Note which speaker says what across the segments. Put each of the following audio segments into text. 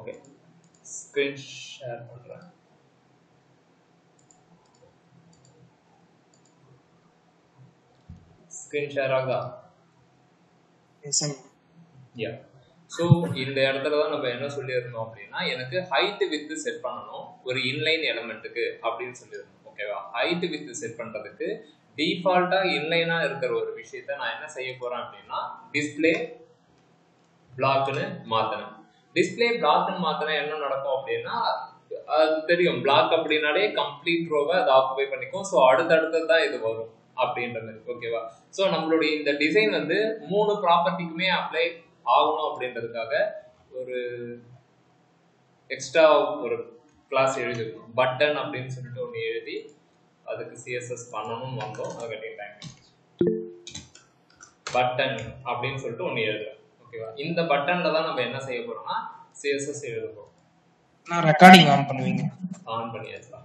Speaker 1: Okay screen share பண்ணுறேன் screen share ஆகுதா yeah so இந்த இடத்துல தான் நம்ம என்ன சொல்லியிருந்தோம் அப்படின்னா எனக்கு ஹைட் வித் செட் பண்ணணும் ஒரு இன்லைன் எலமெண்ட்டுக்கு அப்படின்னு சொல்லியிருந்தோம் ஓகேவா ஹைட் வித் செட் பண்ணுறதுக்கு டிஃபால்ட்டாக இன்லைனாக இருக்கிற ஒரு விஷயத்த நான் என்ன செய்ய போகிறேன் அப்படின்னா டிஸ்பிளே பிளாக்னு மாற்றினேன் டிஸ்பிளே பிளாக்னு மாற்றினா என்ன நடக்கும் அப்படின்னா அது தெரியும் பிளாக் அப்படின்னாலே கம்ப்ளீட் ரோவை அது ஆக்குபை பண்ணிக்கும் ஸோ அடுத்தடுத்தது தான் இது வரும் அப்படின்ற மாதிரி ஓகேவா ஸோ நம்மளுடைய இந்த டிசைன் வந்து மூணு ப்ராப்பர்ட்டிக்குமே அப்ளை ஆகணும் அப்படின்றதுக்காக ஒரு எக்ஸ்ட்ரா ஒரு கிளாஸ் எழுதிருக்கோம் பட்டன் அப்படின்னு சொல்லிட்டு ஒன்று எழுதி அதுக்கு சிஎஸ்எஸ் பண்ணணும்னு வந்தோம் அது கட்டி டைம் பட்டன் அப்படின்னு சொல்லிட்டு ஒன்று எழுதுறேன் ஓகேவா இந்த பட்டன்ல தான் நம்ம என்ன செய்ய போறோம்னா சிஎஸ்எஸ் எழுத போறோம்
Speaker 2: நான் ரெக்கார்டிங் ஆன் பண்ணுவீங்க
Speaker 1: ஆன் பண்ணியாச்சுலாம்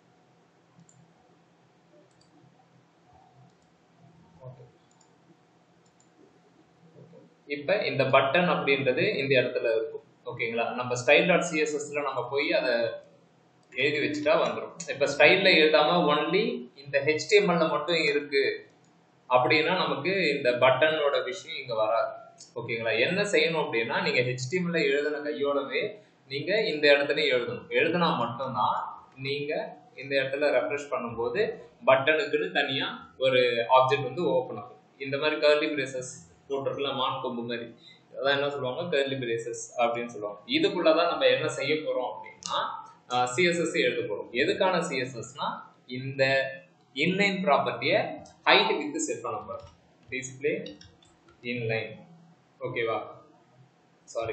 Speaker 1: இப்போ இந்த பட்டன் அப்படின்றது இந்த இடத்துல இருக்கும் ஓகேங்களா நம்ம ஸ்டைல் டாட் சிஎஸ்எஸ்ல நம்ம போய் அதை எழுதி வச்சுட்டா வந்துடும் இப்போ ஸ்டைலில் எழுதாம ஒன்லி இந்த ஹெச்டிஎம்எல்ல மட்டும் இருக்கு அப்படின்னா நமக்கு இந்த பட்டனோட விஷயம் இங்க வராது ஓகேங்களா என்ன செய்யணும் அப்படின்னா நீங்க ஹெச்டிஎம்எல்ல எழுதின கையோடவே நீங்க இந்த இடத்துல எழுதணும் எழுதினா மட்டும்தான் நீங்க இந்த இடத்துல ரெஃப்ரெஷ் பண்ணும்போது பட்டனுக்குன்னு தனியா ஒரு ஆப்ஜெக்ட் வந்து ஓப்பன் ஆகும் இந்த மாதிரி கர்லி பிரேசஸ் போட்டிருக்கல மான் கொம்பு மாதிரி அதான் என்ன சொல்லுவாங்க கர்லி பிரேசஸ் அப்படின்னு சொல்லுவாங்க இதுக்குள்ளதான் நம்ம என்ன செய்ய போறோம் அப்படின்னா சிஎஸ்எஸ் எழுத போறோம் எதுக்கான சிஎஸ்எஸ்னா இந்த இன்லைன் ப்ராப்பர்ட்டியை ஹைட் வித் செட் பண்ண போறோம் டிஸ்பிளே இன்லைன் ஓகேவா சாரி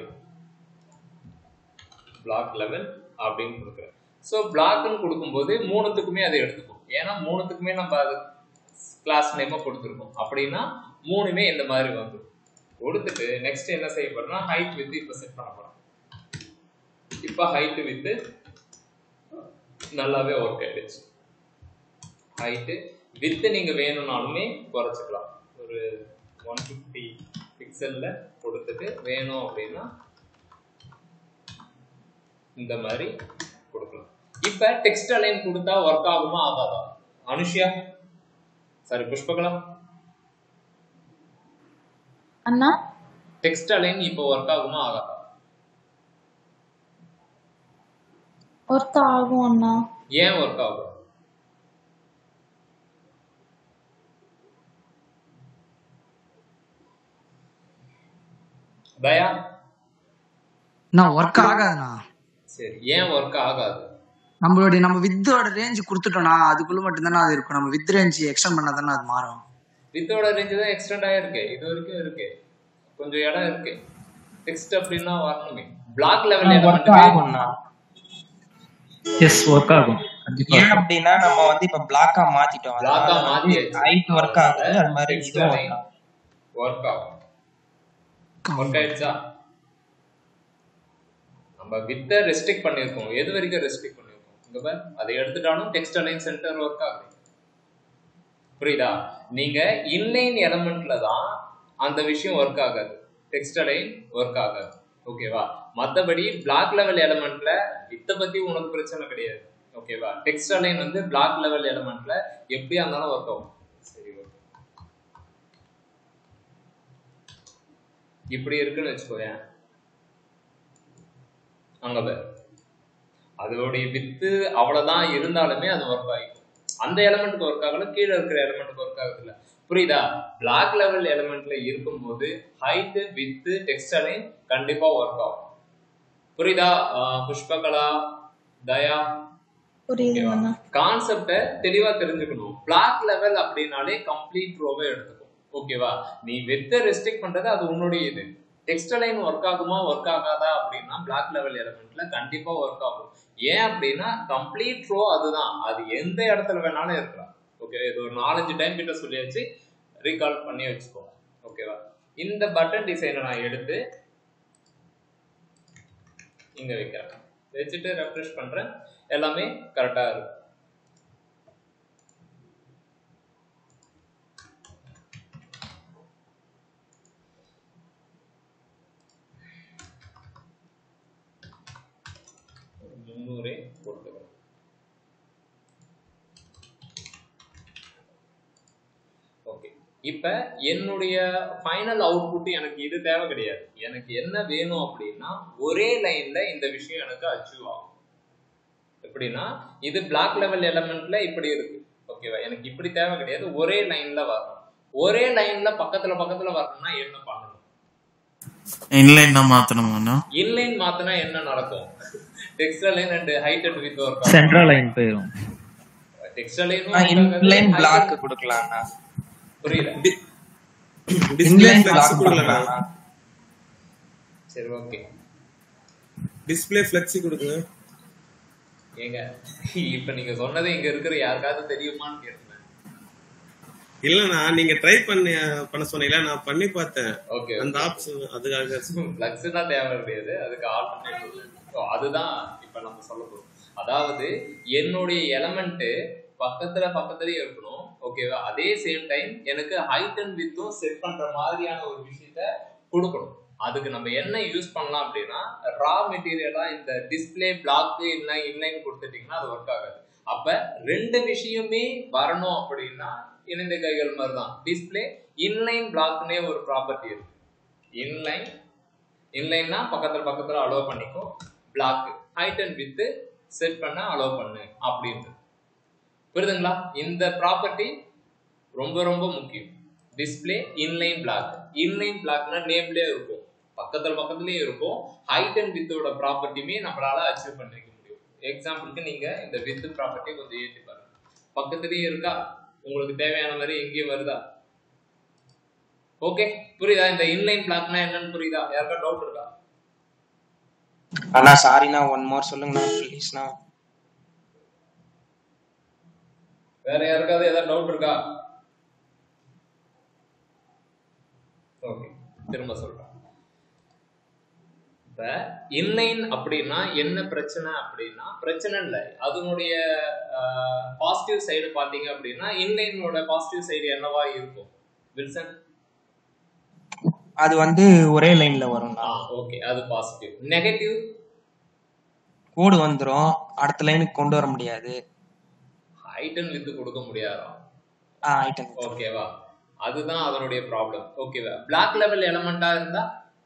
Speaker 1: பிளாக் லெவல் அப்படின்னு கொடுக்குறேன் ஸோ பிளாக்னு கொடுக்கும்போது மூணுத்துக்குமே அதை எடுத்துக்கும் ஏன்னா மூணுத்துக்குமே நம்ம அது கிளாஸ் நேமாக கொடுத்துருக்கோம் அப்படின்னா மூணுமே இந்த மாதிரி வந்துடும் கொடுத்துட்டு நெக்ஸ்ட் என்ன செய்ய போறோம்னா ஹைட் வித் இப்போ செட் பண்ண போறோம் இப்போ ஹைட் வித் நல்லாவே ஒர்க் ஆயிடுச்சு ஹைட்டு வித்து நீங்க வேணும்னாலுமே குறைச்சிக்கலாம் ஒரு ஒன் ஃபிஃப்டி பிக்சல்ல கொடுத்துட்டு வேணும் அப்படின்னா இந்த மாதிரி கொடுக்கலாம் இப்ப டெக்ஸ்ட் அலைன் கொடுத்தா ஒர்க் ஆகுமா ஆகாதா அனுஷியா சாரி புஷ்பகலா
Speaker 3: அண்ணா
Speaker 1: டெக்ஸ்ட் அலைன் இப்போ ஒர்க் ஆகுமா ஆகாதா
Speaker 3: ஒர்க் ஆகும் அண்ணா
Speaker 1: ஏன் ஒர்க் ஆகும் தயா
Speaker 4: நான் ஒர்க் ஆகாதுண்ணா
Speaker 1: சரி ஏன் ஒர்க் ஆகாது
Speaker 4: நம்மளுடைய நம்ம வித்தோட ரேஞ்ச் கொடுத்துட்டோம்னா அதுக்குள்ள மட்டும்தானே அது இருக்கும் நம்ம வித் ரேஞ்ச் எக்ஸ்டெண்ட் பண்ணா தானே அது மாறும்
Speaker 1: வித்தோட ரேஞ்ச் தான் எக்ஸ்டெண்ட் ஆயிருக்கு இது வரைக்கும் இருக்கு கொஞ்சம் இடம் இருக்கு டெக்ஸ்ட் அப்படின்னா வரணுமே பிளாக் லெவல்
Speaker 2: ஒர்க் ஆகும்ண்ணா
Speaker 5: எஸ் ஒர்க் ஆகும் கண்டிப்பா
Speaker 2: ஏன் அப்படின்னா நம்ம வந்து இப்ப பிளாக்கா மாத்திட்டோம்
Speaker 1: பிளாக்கா மாத்தியாச்சு
Speaker 2: ஹைட் ஒர்க் ஆகுது அது மாதிரி
Speaker 1: Text
Speaker 2: இதுவும்
Speaker 1: align ஒர்க் ஆகும் ஒர்க் ஆயிடுச்சா நம்ம வித்த ரெஸ்ட்ரிக்ட் பண்ணியிருக்கோம் எது வரைக்கும் ரெஸ்ட்ரிக்ட் பண்ணியிருக்கோம் இங்க பாரு அதை எடுத்துட்டாலும் டெக்ஸ்ட் அலைன் சென்டர் ஒர்க் ஆகுது புரியுதா நீங்க இன்லைன் எலமெண்ட்ல தான் அந்த விஷயம் ஒர்க் ஆகாது டெக்ஸ்ட் அலைன் ஒர்க் ஆகாது ஓகேவா மத்தபடி பிளாக் லெவல் எலமெண்ட்ல இத பத்தி உனக்கு பிரச்சனை கிடையாது ஓகேவா டெக்ஸ்ட் அலைன் வந்து பிளாக் லெவல் எலமெண்ட்ல எப்படியா இருந்தாலும் ஒர்க் ஆகும் சரி ஓகே இப்படி இருக்குன்னு வச்சுக்கோயேன் அங்க பாரு அதோடைய வித்து அவ்வளவுதான் இருந்தாலுமே அது ஒர்க் ஆகிக்கும் அந்த எலமெண்ட்டுக்கு ஒர்க் ஆகல கீழே இருக்கிற எலமெண்ட்டுக்கு ஒர்க் ஆகுது இல்ல புரியுதா பிளாக் லெவல் எலமெண்ட்ல இருக்கும்போது ஹைட் வித்து டெக்ஸ்ட் அலைன் கண்டிப்பா ஒர்க் ஆகும் புரியுதா ஆஹ் புஷ்பகலா தயா
Speaker 3: புரியுது அண்ணா
Speaker 1: கான்செப்டை தெளிவா தெரிஞ்சுக்கணும் பிளாக் லெவல் அப்படின்னாலே கம்ப்ளீட் ரோவை எடுத்துக்கும் ஓகேவா நீ வெத்த ரெஸ்ட்ரிக்ட் பண்றது அது உன்னுடைய இது டெக்ஸ்ட் லைன் ஒர்க் ஆகுமா ஒர்க் ஆகாதா அப்படின்னா பிளாக் லெவல் எலமெண்ட்ல கண்டிப்பா ஒர்க் ஆகும் ஏன் அப்படின்னா கம்ப்ளீட் ரோ அதுதான் அது எந்த இடத்துல வேணாலும் இருக்கலாம் ஓகே இது ஒரு நாலஞ்சு டைம் கிட்ட சொல்லியாச்சு ரீகால் பண்ணி வச்சுக்கோங்க ஓகேவா இந்த பட்டன் டிசைனை நான் எடுத்து இங்க வைக்கிறேன் வச்சுட்டு ரெஃப்ரெஷ் பண்றேன் எல்லாமே கரெக்டா இருக்கும் இப்ப என்னுடைய ஃபைனல் அவுட்புட் எனக்கு இது தேவை கிடையாது எனக்கு என்ன வேணும் அப்படின்னா ஒரே லைன்ல இந்த விஷயம் எனக்கு அச்சீவ் ஆகும் எப்படின்னா இது பிளாக் லெவல் எலமெண்ட்ல இப்படி இருக்கு ஓகேவா எனக்கு இப்படி தேவை கிடையாது ஒரே லைன்ல வரணும் ஒரே லைன்ல பக்கத்துல பக்கத்துல வரணும்னா என்ன பண்ணணும்
Speaker 6: இன்லைன் தான் மாத்தணுமாண்ணா
Speaker 1: இன்லைன் மாத்தினா என்ன நடக்கும் text align and height and width work
Speaker 5: central line போயிடும்
Speaker 1: டெக்ஸ்டர்
Speaker 2: இன்லைன் பிளாக்
Speaker 1: லைன்
Speaker 2: கொடுக்கலாம்ண்ணா
Speaker 1: புரியல
Speaker 7: டிஸ்பிளே
Speaker 2: இன்லைன்
Speaker 7: ஃபிளக்ஸ்
Speaker 2: பிளாக்
Speaker 7: கொடுக்கலண்ணா
Speaker 2: கொடுக்கலாம்ண்ணா
Speaker 1: சரி ஓகே
Speaker 7: டிஸ்பிளே ஃபிளெக்ஸி கொடுங்க
Speaker 1: ஏங்க இப்ப நீங்க சொன்னது இங்க இருக்கிற யாருக்காவது தெரியுமான்னு கேட்டேன்
Speaker 7: இல்லண்ணா நீங்க ட்ரை பண்ணி பண்ண சொன்னீங்களா நான் பண்ணி பார்த்தேன்
Speaker 1: ஓகே
Speaker 7: அந்த ஆப்ஷன் அதுக்காக
Speaker 1: பிளக்ஸ் தான் தேவை கிடையாது அதுக்கு ஆல்டர்னேட்டிவ் அதுதான் இப்ப நம்ம சொல்ல போறோம் அதாவது என்னுடைய எலமெண்ட் பக்கத்துல பக்கத்துலயே இருக்கணும் ஓகேவா அதே சேம் டைம் எனக்கு ஹைட் அண்ட் வித்தும் செட் பண்ற மாதிரியான ஒரு விஷயத்த கொடுக்கணும் அதுக்கு நம்ம என்ன யூஸ் பண்ணலாம் அப்படின்னா ரா மெட்டீரியலா இந்த டிஸ்பிளே பிளாக் இல்லை இன்லைன் கொடுத்துட்டீங்கன்னா அது ஒர்க் ஆகாது அப்ப ரெண்டு விஷயமே வரணும் அப்படின்னா இணைந்த கைகள் மாதிரி தான் டிஸ்பிளே இன்லைன் பிளாக்னே ஒரு ப்ராப்பர்ட்டி இருக்கு இன்லைன் இன்லைன்னா பக்கத்துல பக்கத்துல அலோவ் பண்ணிக்கோ block height and width set பண்ண அலோவ் பண்ணு அப்படின்ட்டு புரியுதுங்களா இந்த ப்ராப்பர்ட்டி ரொம்ப ரொம்ப முக்கியம் டிஸ்பிளே இன்லைன் பிளாக் இன்லைன் பிளாக்னா நேம்லயே இருக்கும் பக்கத்துல பக்கத்துலயே இருக்கும் ஹைட் அண்ட் வித்தோட ப்ராப்பர்ட்டியுமே நம்மளால அச்சீவ் பண்ணிக்க முடியும் எக்ஸாம்பிளுக்கு நீங்க இந்த வித் ப்ராப்பர்ட்டி கொஞ்சம் ஏற்றி பாருங்க பக்கத்துலயே இருக்கா உங்களுக்கு தேவையான மாதிரி எங்கேயும் வருதா ஓகே புரியுதா இந்த இன்லைன் பிளாக்னா என்னன்னு புரியுதா யாருக்கா டவுட் இருக்கா
Speaker 2: அண்ணா சாரிண்ணா ஒன் மோர் சொல்லுங்கண்ணா ப்ளீஸ்ண்ணா
Speaker 1: வேற யாருக்காவது ஏதாவது டவுட் இருக்கா ஓகே திரும்ப சொல்றேன் இப்ப இன்லைன் அப்படின்னா என்ன பிரச்சனை அப்படின்னா பிரச்சனை இல்லை அதனுடைய பாசிட்டிவ் சைடு பாத்தீங்க அப்படின்னா இன்லைனோட பாசிட்டிவ் சைடு என்னவா இருக்கும் வில்சன்
Speaker 2: அது வந்து ஒரே லைன்ல வரும்ண்ணா
Speaker 1: ஆ ஓகே அது பாசிட்டிவ் நெகட்டிவ்
Speaker 2: கோடு வந்துரும் அடுத்த லைனுக்கு கொண்டு வர முடியாது
Speaker 1: ஹைட் அண்ட் வித் கொடுக்க முடியாதா
Speaker 2: ஆ ஐட்டம்
Speaker 1: ஓகேவா அதுதான் அதனுடைய ப்ராப்ளம் ஓகேவா பிளாக் லெவல் எலமெண்டா இருந்தா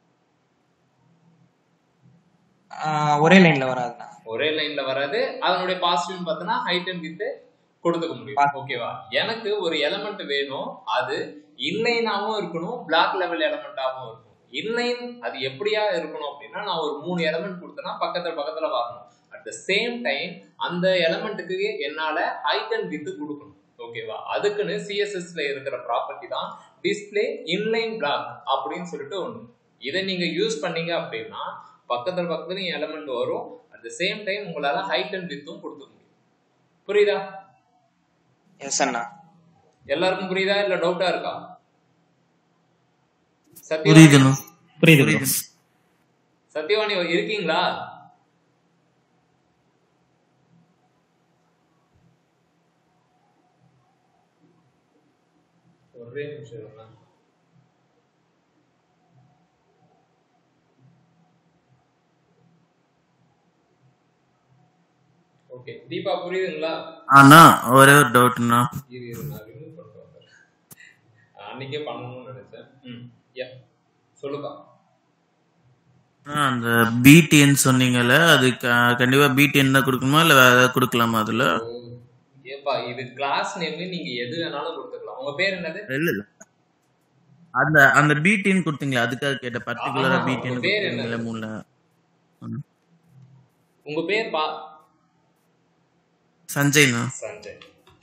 Speaker 2: ஒரே லைன்ல வராதுண்ணா
Speaker 1: ஒரே லைன்ல வராது அதனுடைய பாசிட்டிவ் பார்த்தோன்னா ஹைட் அண்ட் வித் கொடுத்துக்க முடியும் ஓகேவா எனக்கு ஒரு எலமெண்ட் வேணும் அது இன்லைனாவும் இருக்கணும் பிளாக் லெவல் எலமெண்டாவும் இருக்கணும் இன்லைன் அது எப்படியா இருக்கணும் அப்படின்னா நான் ஒரு மூணு எலமெண்ட் கொடுத்தேன்னா பக்கத்துல பக்கத்துல வரணும் அட் த சேம் டைம் அந்த எலமெண்ட்டுக்கு என்னால ஹைட் அண்ட் வித் கொடுக்கணும் ஓகேவா அதுக்குன்னு சிஎஸ்எஸ்ல இருக்கிற ப்ராப்பர்ட்டி தான் டிஸ்பிளே இன்லைன் பிளாக் அப்படின்னு சொல்லிட்டு ஒண்ணு இதை நீங்க யூஸ் பண்ணீங்க அப்படின்னா பக்கத்துல பக்கத்துலயும் எலமெண்ட் வரும் அட் த சேம் டைம் உங்களால ஹைட் அண்ட் வித்தும் கொடுத்துக்க முடியும் புரியுதா
Speaker 2: எஸ் அண்ணா
Speaker 1: எல்லாருக்கும் புரியுதா இல்ல டவுட்டா இருக்கா சத்யவாணி
Speaker 6: புரியுதுண்ணா
Speaker 5: புரியுது bro.
Speaker 1: சத்யவாணி இருக்கீங்களா ஒரே நிமிஷம் இருங்க. ஓகே தீபா புரியுதுங்களா
Speaker 6: அண்ணா ஒரே ஒரு டவுட்ண்ணா
Speaker 1: இரு இரு நான் ரிமூவ் பண்ணிட்டு வரேன் அன்னைக்கே பண்ணணும்னு நினைச்சேன் ம் யா சொல்லுப்பா
Speaker 6: அந்த பிடிஎன் சொன்னீங்கல்ல அது க- கண்டிப்பா பிடிஎன் தான் கொடுக்கணுமா இல்ல வேற ஏதாவது கொடுக்கலாமா அதுல
Speaker 1: ஓ, ஏப்பா இது கிளாஸ் நேம் நீங்க எது வேணாலும் கொடுத்துக்கலாம் உங்க பேர் என்னது
Speaker 6: இல்ல இல்ல அந்த அந்த பிடிஎன் கொடுத்தீங்களா அதுக்காக கேட்ட பர்டிகுலரா
Speaker 1: ஆமா,
Speaker 6: பிடிஎன்
Speaker 1: உங்க பேர்
Speaker 6: கொடுத்தீங்களா
Speaker 1: என்னது?
Speaker 6: மூணுல
Speaker 1: உங்க பேர் பா
Speaker 6: சஞ்சய்ண்ணா
Speaker 1: சஞ்சய்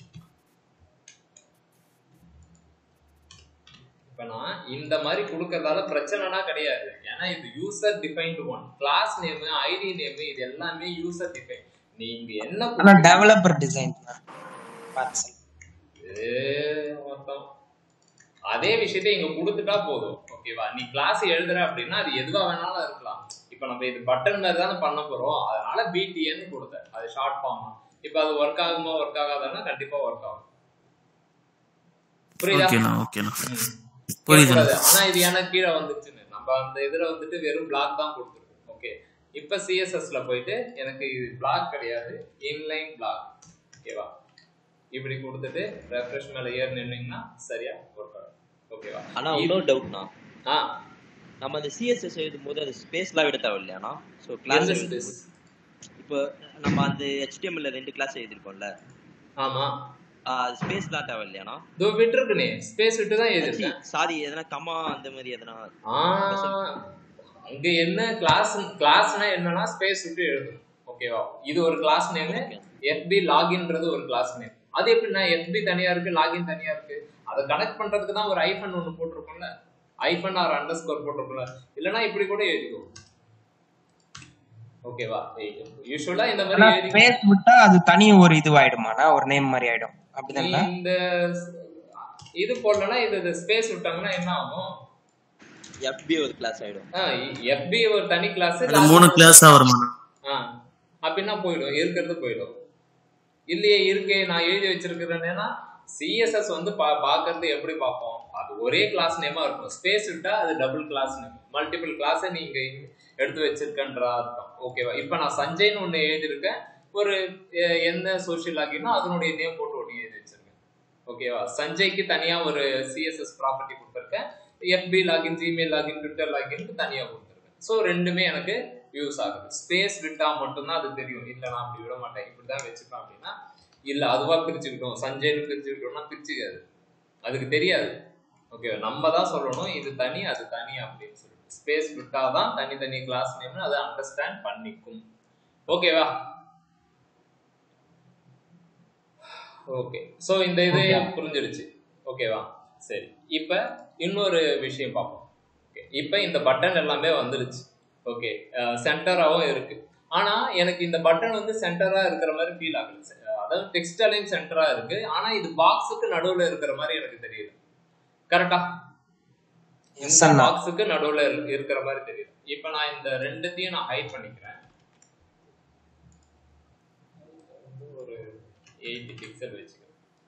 Speaker 1: இப்ப நான் இந்த மாதிரி கொடுக்கறதால பிரச்சனைனா கிடையாது ஏன்னா இது user defined one class name ID name இது எல்லாமே யூசர் டிஃபைன் நீங்க என்ன
Speaker 2: ஆனா
Speaker 1: கொடுக்குறீங்க-
Speaker 2: டெவலப்பர் டிசைன் பார்சல்
Speaker 1: ஏ, மொத்தம். அதே விஷயத்தை இங்க கொடுத்துட்டா போதும் ஓகேவா நீ கிளாஸ் எழுதுற அப்படின்னா அது எதுவா வேணாலும் இருக்கலாம் இப்ப நம்ம இது பட்டன் மாதிரி தானே பண்ண போறோம் அதனால பிடிஎன்னு கொடுத்தேன் அது ஷார்ட் ஃபார்ம் இப்ப அது ஒர்க் ஆகுமா ஒர்க் ஆகாதான்னா கண்டிப்பா ஒர்க் ஆகும் புரியுதா
Speaker 6: ஓகேண்ணா ஓகேண்ணா
Speaker 1: ம்.
Speaker 6: புரியுதுண்ணா
Speaker 1: கேட்கக்கூடாது. ஆனா இது எனக்கு கீழே வந்துச்சுன்னு நம்ம அந்த இதுல வந்துட்டு வெறும் பிளாக் தான் கொடுத்துருக்கோம் ஓகே இப்ப சிஎஸ்எஸ்ல போயிட்டு எனக்கு இது பிளாக் கிடையாது இன்லைன் பிளாக் ஓகேவா இப்படி கொடுத்துட்டு ரெஃப்ரெஷ் மேல ஏறி நின்னீங்கன்னா சரியா ஒர்க் ஆகும் ஓகேவா
Speaker 8: ஆனா
Speaker 1: இது
Speaker 8: இன்னொரு டவுட்னா
Speaker 1: ஆ
Speaker 8: நம்ம அந்த சிஎஸ்எஸ் எழுதும் போது அது ஸ்பேஸ்லாம் விட தேவை இல்லையாண்ணா ஸோ
Speaker 1: எந்த
Speaker 8: கிளாஸ் எழுதும்
Speaker 1: ஸ்பேஸ்
Speaker 8: போது இப்போ நம்ம அந்த ஹெச்டிஎம்எல்ல ரெண்டு கிளாஸ் எழுதிருக்கோம்ல
Speaker 1: ஆமா
Speaker 8: ஆஹ் அது ஸ்பேஸ்லாம் தேவை இல்லையாண்ணா
Speaker 1: இதோ விட்டுருக்குனே ஸ்பேஸ் விட்டு தான்
Speaker 8: சி
Speaker 1: எழுதிருக்கேன்
Speaker 8: சாரி எதனா கமா அந்த மாதிரி எதனா
Speaker 1: ஆ அங்க என்ன கிளாஸ் கிளாஸ்னா என்னன்னா ஸ்பேஸ் விட்டு எழுதணும் ஓகேவா இது ஒரு கிளாஸ் நேம்
Speaker 8: ஓகே
Speaker 1: எஃபி லாகின்றது ஒரு கிளாஸ் நேம் அது எப்படின்னா எஃபி தனியா இருக்கு லாகின் தனியா இருக்கு அதை கனெக்ட் பண்றதுக்கு தான் ஒரு ஐஃபன் ஒன்று போட்டிருக்கோம்ல ஐஃபன் ஆர் அண்டர் ஸ்கோர் போட்டிருக்கோம்ல இல்லைன்னா இப்படி கூட எழுதிக்கோ ஓகேவா யூஸ்வலா இந்த மாதிரி
Speaker 2: ஆனா
Speaker 1: எழுதி
Speaker 2: ஸ்பேஸ் விட்டா அது தனி ஒரு இதுவாயிடுமாண்ணா ஒரு நேம் மாதிரி ஆயிடும்
Speaker 1: நீ
Speaker 2: அப்படிதானே
Speaker 1: இந்த இது போடலன்னா இது ஸ்பேஸ் விட்டாங்கன்னா என்ன ஆகும்
Speaker 8: எஃபி ஒரு கிளாஸ் ஆயிடும்
Speaker 1: எஃபி ஒரு தனி கிளாஸ்
Speaker 6: அது மூணு கிளாஸா வருமா
Speaker 1: ஆ அப்படின்னா போயிடும் இருக்கிறது போயிடும் இல்லையே இருக்கே நான் எழுதி வச்சிருக்கிறேன்னா சிஎஸ்எஸ் வந்து பா பார்க்கறது எப்படி பார்ப்போம் அது ஒரே கிளாஸ் நேமா இருக்கும் ஸ்பேஸ் விட்டா அது டபுள் கிளாஸ் நேம் மல்டிபிள் கிளாஸை நீங்க எடுத்து வச்சிருக்கன்ற அர்த்தம் ஓகேவா இப்போ நான் சஞ்சய்னு ஒன்று எழுதியிருக்கேன் ஒரு அஹ், எந்த சோஷியல் ஆகினா அதனுடைய நேம் போட்டு ஒன்று எழுதி வச்சிருக்கேன் ஓகேவா சஞ்சய்க்கு தனியா ஒரு சிஎஸ்எஸ் ப்ராப்பர்ட்டி கொடுத்துருக்கேன் FB login Gmail login Twitter லாகின்க்கு தனியா கொடுத்துருக்கேன் ஸோ ரெண்டுமே எனக்கு யூஸ் ஆகுது ஸ்பேஸ் விட்டா மட்டும்தான் அது தெரியும் இல்லை நான் அப்படி விட மாட்டேன் இப்படிதான் வச்சுப்பேன் அப்படின்னா இல்ல அதுவா பிரிச்சுக்கிட்டோம் சஞ்சய்னு பிரிச்சுக்கிட்டோம்னா பிரிச்சுக்காது அதுக்கு தெரியாது ஓகே நம்ம தான் சொல்லணும் இது தனி அது தனி அப்படின்னு சொல்லிட்டு ஸ்பேஸ் விட்டாதான் தனித்தனி கிளாஸ் நேம்னு அதை அண்டர்ஸ்டாண்ட் பண்ணிக்கும் ஓகேவா ஓகே ஸோ இந்த இது புரிஞ்சிடுச்சு ஓகேவா சரி இப்போ இன்னொரு விஷயம் பார்ப்போம் ஓகே இப்போ இந்த பட்டன் எல்லாமே வந்துருச்சு ஓகே சென்டராகவும் இருக்கு ஆனா எனக்கு இந்த பட்டன் வந்து சென்டரா இருக்கிற மாதிரி ஃபீல் ஆகுது செ- அதாவது டெக்ஸ்டைலையும் சென்டரா இருக்கு ஆனா இது பாக்ஸுக்கு நடுவுல இருக்கிற மாதிரி எனக்கு தெரியுது கரெக்டா
Speaker 2: எஸ்
Speaker 1: இந்த
Speaker 2: அண்ணா
Speaker 1: பாக்ஸுக்கு நடுவுல இரு- இருக்கிற மாதிரி தெரியுது இப்போ நான் இந்த ரெண்டுத்தையும் நான் ஹைட் பண்ணிக்கிறேன் ஒரு எயிட்டி பிக்சல் வச்சுக்கிறேன்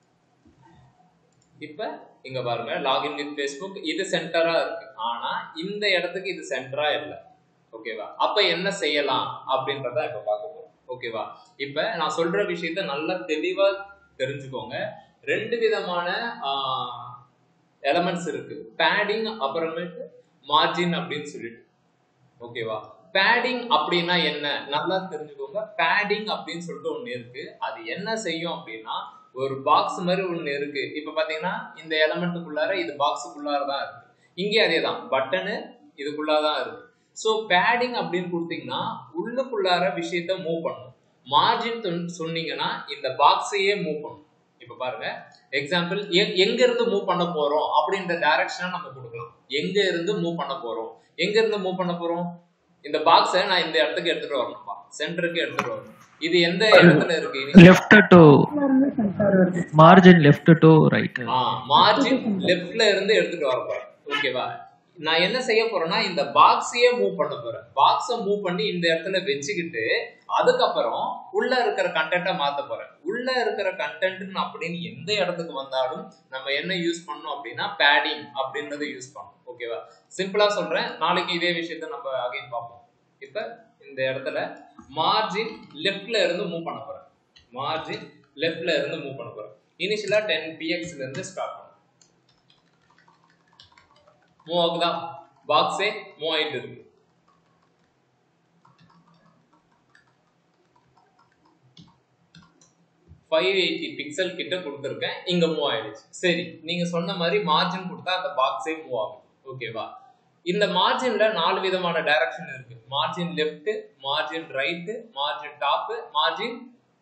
Speaker 1: இப்ப இங்க பாருங்க லாகின் வித் ஃபேஸ்புக் இது சென்டரா இருக்கு ஆனா இந்த இடத்துக்கு இது சென்டரா இல்ல ஓகேவா அப்ப என்ன செய்யலாம் அப்படின்றத இப்ப பார்க்க போறோம் ஓகேவா இப்ப நான் சொல்ற விஷயத்த நல்லா தெளிவா தெரிஞ்சுக்கோங்க ரெண்டு விதமான எலமெண்ட்ஸ் இருக்கு பேடிங் அப்புறமேட்டு மார்ஜின் அப்படின்னு சொல்லிட்டு ஓகேவா பேடிங் அப்படின்னா என்ன நல்லா தெரிஞ்சுக்கோங்க பேடிங் அப்படின்னு சொல்லிட்டு ஒண்ணு இருக்கு அது என்ன செய்யும் அப்படின்னா ஒரு பாக்ஸ் மாதிரி ஒண்ணு இருக்கு இப்ப பாத்தீங்கன்னா இந்த எலமெண்ட்டுக்குள்ளார இது பாக்ஸுக்குள்ளார தான் இருக்கு இங்கே அதே தான் பட்டனு இதுக்குள்ளாதான் இருக்கு ஸோ பேடிங் அப்படின்னு கொடுத்தீங்கன்னா உள்ளுக்குள்ளார விஷயத்த மூவ் பண்ணும் மார்ஜின் சொன்னீங்கன்னா இந்த பாக்ஸையே மூவ் பண்ணும் இப்ப பாருங்க எக்ஸாம்பிள் எங்க இருந்து மூவ் பண்ண போறோம் அப்படின்ற டைரக்ஷனை நம்ம கொடுக்கலாம் எங்க இருந்து மூவ் பண்ண போறோம் எங்க இருந்து மூவ் பண்ண போறோம் இந்த பாக்ஸை நான் இந்த இடத்துக்கு எடுத்துட்டு வரணும்பா சென்டருக்கு எடுத்துட்டு வரணும் இது எந்த இடத்துல இருக்கு initial?
Speaker 5: Left to margin left to right
Speaker 1: ஆ மார்ஜின் லெஃப்ட்ல இருந்து எடுத்துட்டு வர போறேன் ஓகேவா நான் என்ன செய்ய போறேன்னா இந்த பாக்ஸையே மூவ் பண்ண போறேன் பாக்ஸை மூவ் பண்ணி இந்த இடத்துல வச்சுக்கிட்டு அதுக்கப்புறம் உள்ள இருக்கிற கண்டென்ட்டை மாத்த போறேன் உள்ள இருக்கிற கண்டென்ட் அப்படின்னு எந்த இடத்துக்கு வந்தாலும் நம்ம என்ன யூஸ் பண்ணோம் அப்படின்னா பேடிங் அப்படின்றத யூஸ் பண்ணணும் ஓகேவா சிம்பிளா சொல்றேன் நாளைக்கு இதே விஷயத்த நம்ம அகைன் பார்ப்போம் இப்ப இந்த இடத்துல மார்ஜின் லெஃப்ட்ல இருந்து மூவ் பண்ண போறேன் மார்ஜின் லெஃப்ட்ல இருந்து மூவ் பண்ண போறேன் இனிஷியலா டென் பிஎக்ஸ்ல இருந்து ஸ்டார்ட் பண்ணும் மூவ் ஆகுதா பாக்ஸே மூவ் ஆயிட்டு இருக்கு ஃபைவ் எயிட்டி பிக்சல் கிட்ட கொடுத்துருக்கேன் இங்க மூவ் ஆயிடுச்சு சரி நீங்க சொன்ன மாதிரி மார்ஜின் கொடுத்தா அந்த பாக்ஸே மூவ் ஆகும் ஓகேவா இந்த மார்ஜின்ல நாலு விதமான டைரக்ஷன் இருக்கு margin left margin right margin top margin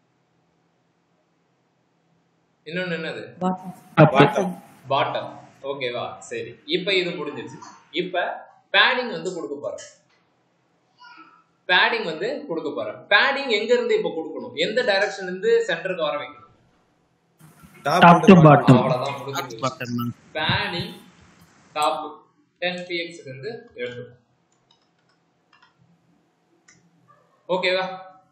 Speaker 1: இன்னொன்னு என்னது
Speaker 7: பாட்டம்
Speaker 1: பாட்டம் ஓகேவா சரி இப்போ இது முடிஞ்சிருச்சு இப்போ பேடிங் வந்து கொடுக்க போறேன் பேடிங் வந்து கொடுக்க போறேன் பேடிங் எங்க இருந்து இப்போ கொடுக்கணும் எந்த டைரக்ஷன்ல இருந்து சென்டருக்கு வர வைக்கணும்
Speaker 5: டாப் டு பாட்டம்
Speaker 1: அவ்வளவுதான் முடிஞ்சு பேடிங் டாப் டென் பிஎக்ஸ் இருந்து எடுத்துக்கும் ஓகேவா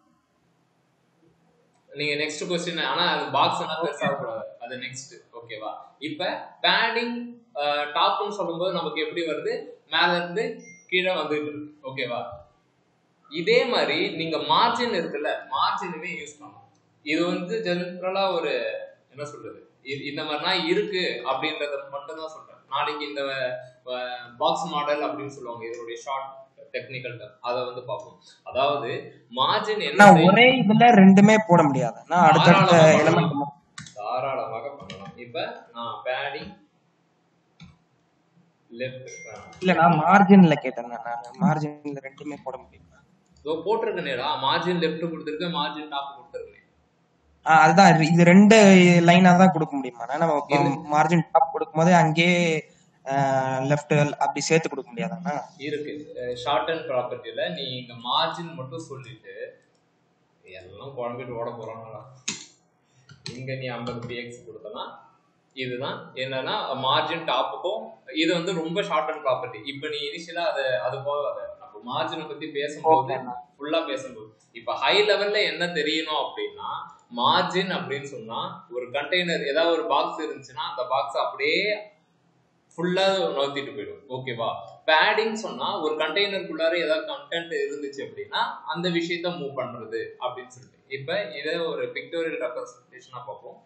Speaker 1: நீங்க நெக்ஸ்ட் கொஸ்டின் ஆனா அது பாக்ஸ் எல்லாம் பெருசா கூடாது அது நெக்ஸ்ட் ஓகேவா இப்ப பேடிங் டாப்னு சொல்லும்போது நமக்கு எப்படி வருது மேல இருந்து கீழே வந்துட்டு இருக்கு ஓகேவா இதே மாதிரி நீங்க மார்ஜின் இருக்குல்ல மார்ஜினுமே யூஸ் பண்ணலாம் இது வந்து ஜென்ரலா ஒரு என்ன சொல்றது இ- இந்த மாதிரிலாம் இருக்கு அப்படின்றத மட்டும் தான் சொல்றேன் நாளைக்கு இந்த பாக்ஸ் மாடல் அப்படின்னு சொல்லுவாங்க இதனுடைய ஷார்ட் டெக்னிக்கல் அதை வந்து பார்ப்போம் அதாவது மார்ஜின் என்ன
Speaker 2: நான்
Speaker 1: செய்யும்?
Speaker 2: ஒரே இதுல ரெண்டுமே போட முடியாது நான் அடுத்தடுத்த
Speaker 1: தாராளமா
Speaker 2: எலிமெண்ட்
Speaker 1: பண்ணலாம். தாராளமாக பண்ணலாம் இப்ப நான் பேடிங் லெஃப்ட்
Speaker 2: இல்ல நான் மார்ஜின்ல கேட்டேன் நான் மார்ஜின்ல ரெண்டுமே போட முடியும்
Speaker 1: இதோ போட்டிருக்கேனேடா மார்ஜின் லெஃப்ட் கொடுத்துருக்கேன் மார்ஜின் டாப் கொடுத்துருக்கேன்
Speaker 2: ஆஹ் அதுதான் இது- இது ரெண்டு லைனா தான் கொடுக்க முடியுமா நம்ம
Speaker 1: இல்ல.
Speaker 2: மார்ஜின் டாப் கொடுக்கும்போது அங்கேயே லெஃப்ட் அப்படி சேர்த்து கொடுக்க முடியாதாண்ணா
Speaker 1: இருக்கு ஷார்ட் அண்ட் ப்ராப்பர்ட்டியில நீ இங்க மார்ஜின் மட்டும் சொல்லிட்டு எல்லாம் குழம்பிட்டு ஓட போறாங்களா இங்க நீ ஐம்பது பிஎக்ஸ் கொடுத்தனா இதுதான் என்னன்னா மார்ஜின் டாப்புக்கும் இது வந்து ரொம்ப ஷார்ட் அண்ட் ப்ராப்பர்ட்டி இப்போ நீ இனிஷியலா அதை அது போகாத நம்ம மார்ஜினை பத்தி பேசும்போது
Speaker 2: Okay.
Speaker 1: ஃபுல்லா பேசும்போது இப்போ ஹை லெவல்ல என்ன தெரியணும் அப்படின்னா மார்ஜின் அப்படின்னு சொன்னா ஒரு கண்டெய்னர் ஏதாவது ஒரு பாக்ஸ் இருந்துச்சுன்னா அந்த பாக்ஸ் அப்படியே ஃபுல்லா நோத்திட்டு போயிடும் ஓகேவா பேடிங் சொன்னா ஒரு கண்டெய்னருக்குள்ளார ஏதாவது கண்டென்ட் இருந்துச்சு அப்படின்னா அந்த விஷயத்த மூவ் பண்றது அப்படின்னு சொல்லிட்டு இப்ப இதை ஒரு பிக்டோரியல் ரெப்ரஸன்டேஷனா பார்ப்போம்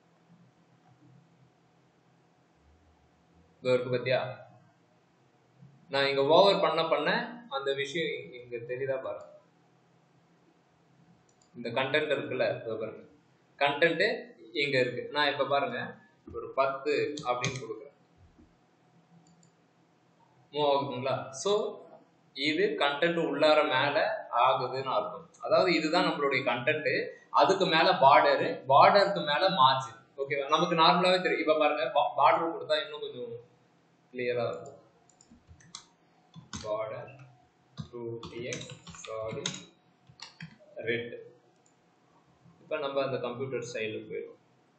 Speaker 1: இதோ இருக்கு பத்தியா நான் இங்க ஓவர் பண்ண பண்ண அந்த விஷயம் இங்க தெரியுதா பாருங்க இந்த கண்டென்ட் இருக்குல்ல இதோ பாருங்க கண்டென்ட் இங்க இருக்கு நான் இப்ப பாருங்க ஒரு பத்து அப்படின்னு கொடுக்குறேன் மூவ் ஆகுதுங்களா ஸோ இது கண்டென்ட் உள்ளார மேல ஆகுதுன்னு அர்த்தம் அதாவது இதுதான் நம்மளுடைய கண்டென்ட் அதுக்கு மேல பார்டரு பார்டருக்கு மேல மார்ஜின் ஓகேவா நமக்கு நார்மலாவே தெரியும் இப்ப பாருங்க பார்டர் கொடுத்தா இன்னும் கொஞ்சம் கிளியரா இருக்கும் border two DX sorry red இப்போ நம்ம அந்த கம்ப்யூட்டர் ஸ்டைலுக்கு போயிடும்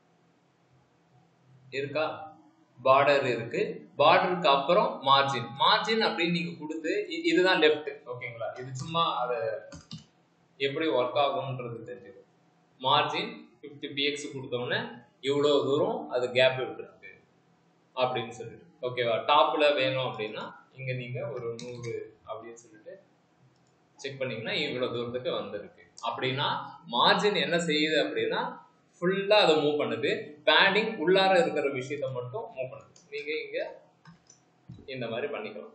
Speaker 1: இருக்கா பார்டர் இருக்கு பார்டருக்கு அப்புறம் மார்ஜின் மார்ஜின் அப்படின்னு நீங்க கொடுத்து இ- இதுதான் லெஃப்ட் ஓகேங்களா இது சும்மா அதை எப்படி ஒர்க் ஆகும்ன்றது தெரிஞ்சுக்கும் மார்ஜின் ஃபிஃப்டி பிஎக்ஸ் கொடுத்தோன்னே இவ்வளோ தூரம் அது கேப் விட்டுருக்கு அப்படின்னு சொல்லிட்டு ஓகேவா டாப்ல வேணும் அப்படின்னா இங்க நீங்க ஒரு நூறு அப்படின்னு சொல்லிட்டு செக் பண்ணீங்கன்னா இவ்வளவு தூரத்துக்கு வந்திருக்கு அப்படின்னா மார்ஜின் என்ன செய்யுது அப்படின்னா ஃபுல்லா அதை மூவ் பண்ணுது பேடிங் உள்ளார இருக்கிற விஷயத்த மட்டும் மூவ் பண்ணுது நீங்க இங்க இந்த மாதிரி பண்ணிக்கலாம்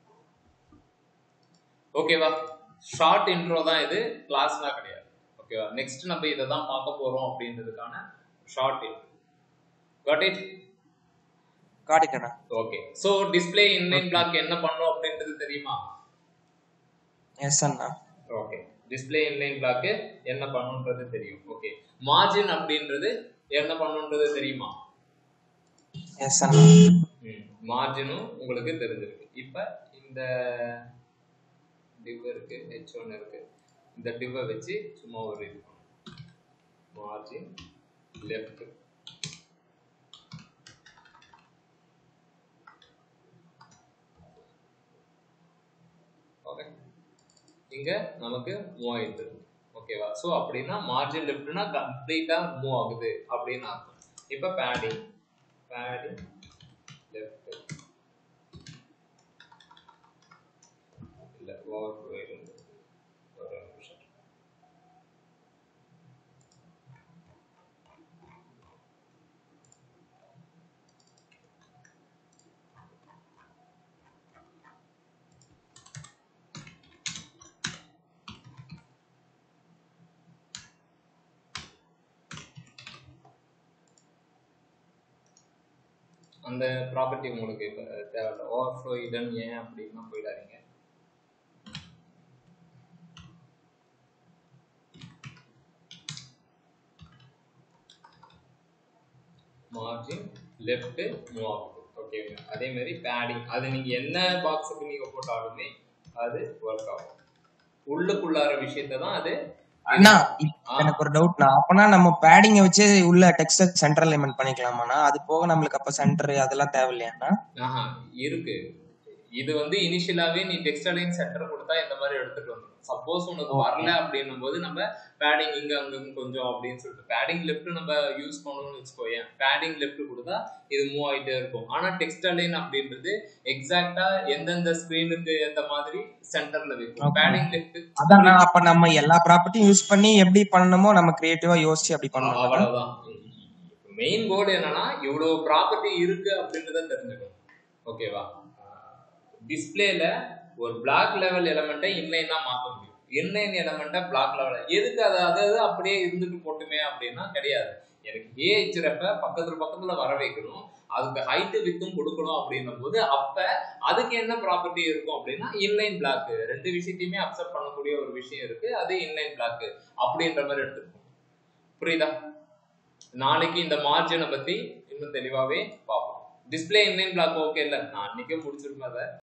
Speaker 1: ஓகேவா ஷார்ட் இன்ட்ரோ தான் இது கிளாஸ்லாம் கிடையாது ஓகேவா நெக்ஸ்ட் நம்ம இதை தான் பார்க்க போறோம் அப்படின்றதுக்கான ஷார்ட் இன்ட்ரோ காட் இட்
Speaker 2: காட்டிட்டேண்ணா
Speaker 1: okay so display inline block என்ன பண்ணும் அப்படின்றது தெரியுமா
Speaker 2: எஸ் அண்ணா
Speaker 1: ஓகே டிஸ்ப்ளே இன்லைன் பிளாக் என்ன பண்ணுன்றது தெரியும் ஓகே மார்ஜின் அப்படின்றது என்ன பண்ணுன்றது தெரியுமா
Speaker 2: எஸ் அண்ணா
Speaker 1: மார்ஜினும் உங்களுக்கு தெரிஞ்சிருக்கு இப்ப இந்த டிவ் இருக்கு ஹெச் ஒன் இருக்கு இந்த டிவ்வை வச்சு சும்மா ஒரு இது மார்ஜின் லெஃப்ட் ஓகே இங்க நமக்கு மூவ் ஆயிட்டு இருக்கு ஓகேவா ஸோ அப்படின்னா மார்ஜின் லெஃப்ட்னா கம்ப்ளீட்டா மூவ் ஆகுது அப்படின்னு அர்த்தம் இப்போ பேடிங் பேடிங் லெஃப்ட் இல்ல ஓவர் ஃப்ளோ இருந்து ஒரு நிமிஷம் அந்த ப்ராப்பர்ட்டி உங்களுக்கு இப்போ தேவையில்ல ஓவர் ஃப்ளோ இடன் ஏன் அப்படின்னா போயிடாதீங்க மார்ஜின் லெஃப்ட் மூவ் ஆகுது ஓகேங்க அதே மாதிரி பேடிங் அது நீங்க என்ன பாக்ஸுக்கு நீங்க போட்டாலுமே அது ஒர்க் ஆகும் உள்ளுக்குள்ளார விஷயத்தை தான் அது
Speaker 2: அண்ணா இப்ப எனக்கு ஒரு டவுட்னா அப்பனா நம்ம பேடிங்க வச்சு உள்ள டெக்ஸ்ட் சென்டர் அலைன்மெண்ட் பண்ணிக்கலாமாண்ணா அது போக நம்மளுக்கு அப்ப சென்டர் அதெல்லாம் தேவையில்லையாண்ணா
Speaker 1: ஆஹா இருக்கு இது வந்து இனிஷியலாவே நீ டெக்ஸ்ட் அலைன் சென்டர் கொடுத்தா இந்த மாதிரி எடுத்துட்டு வந்துடும் சப்போஸ் உனக்கு வரல அப்படின்னும் போது நம்ம பேடிங் இங்க அங்க கொஞ்சம் அப்படின்னு சொல்லிட்டு பேடிங் லெஃப்ட் நம்ம யூஸ் பண்ணணும்னு வச்சுக்கோயேன் பேடிங் லெஃப்ட் கொடுத்தா இது மூவ் ஆயிட்டே இருக்கும் ஆனா டெக்ஸ்ட் அலைன் அப்படின்றது எக்ஸாக்டா எந்தெந்த ஸ்கிரீனுக்கு ஏத்த மாதிரி சென்டர்ல வைக்கும் பேடிங் லெஃப்ட்
Speaker 2: அதான் அப்ப நம்ம எல்லா ப்ராப்பர்ட்டியும் யூஸ் பண்ணி எப்படி பண்ணணுமோ நம்ம கிரியேட்டிவா யோசிச்சு அப்படி பண்ணணும்
Speaker 1: அவ்வளவுதான் மெயின் கோல் என்னன்னா இவ்வளவு ப்ராப்பர்ட்டி இருக்கு அப்படின்றத தெரிஞ்சுக்கணும் ஓகேவா டிஸ்பிளேல ஒரு பிளாக் லெவல் எலமெண்ட்டை இன்லைன் தான் மாற்ற முடியும் இன்லைன் எலமெண்ட்டை பிளாக் லெவல் எதுக்கு அது அதாவது அப்படியே இருந்துட்டு போட்டுமே அப்படின்னா கிடையாது எனக்கு ஏ ஹெச்ரப்ப பக்கத்துல பக்கத்துல வர வைக்கணும் அதுக்கு ஹைட்டு வித்தும் கொடுக்கணும் அப்படின்னும் போது அப்ப அதுக்கு என்ன ப்ராப்பர்ட்டி இருக்கும் அப்படின்னா இன்லைன் பிளாக் ரெண்டு விஷயத்தையுமே அக்செப்ட் பண்ணக்கூடிய ஒரு விஷயம் இருக்கு அது இன்லைன் பிளாக் அப்படின்ற மாதிரி எடுத்துருக்கோம் புரியுதா நாளைக்கு இந்த மார்ஜினை பத்தி இன்னும் தெளிவாவே பார்ப்போம் டிஸ்பிளே இன்லைன் பிளாக் ஓகே இல்ல நான் அன்னைக்கே முடிச்சிருப்பேன் அதை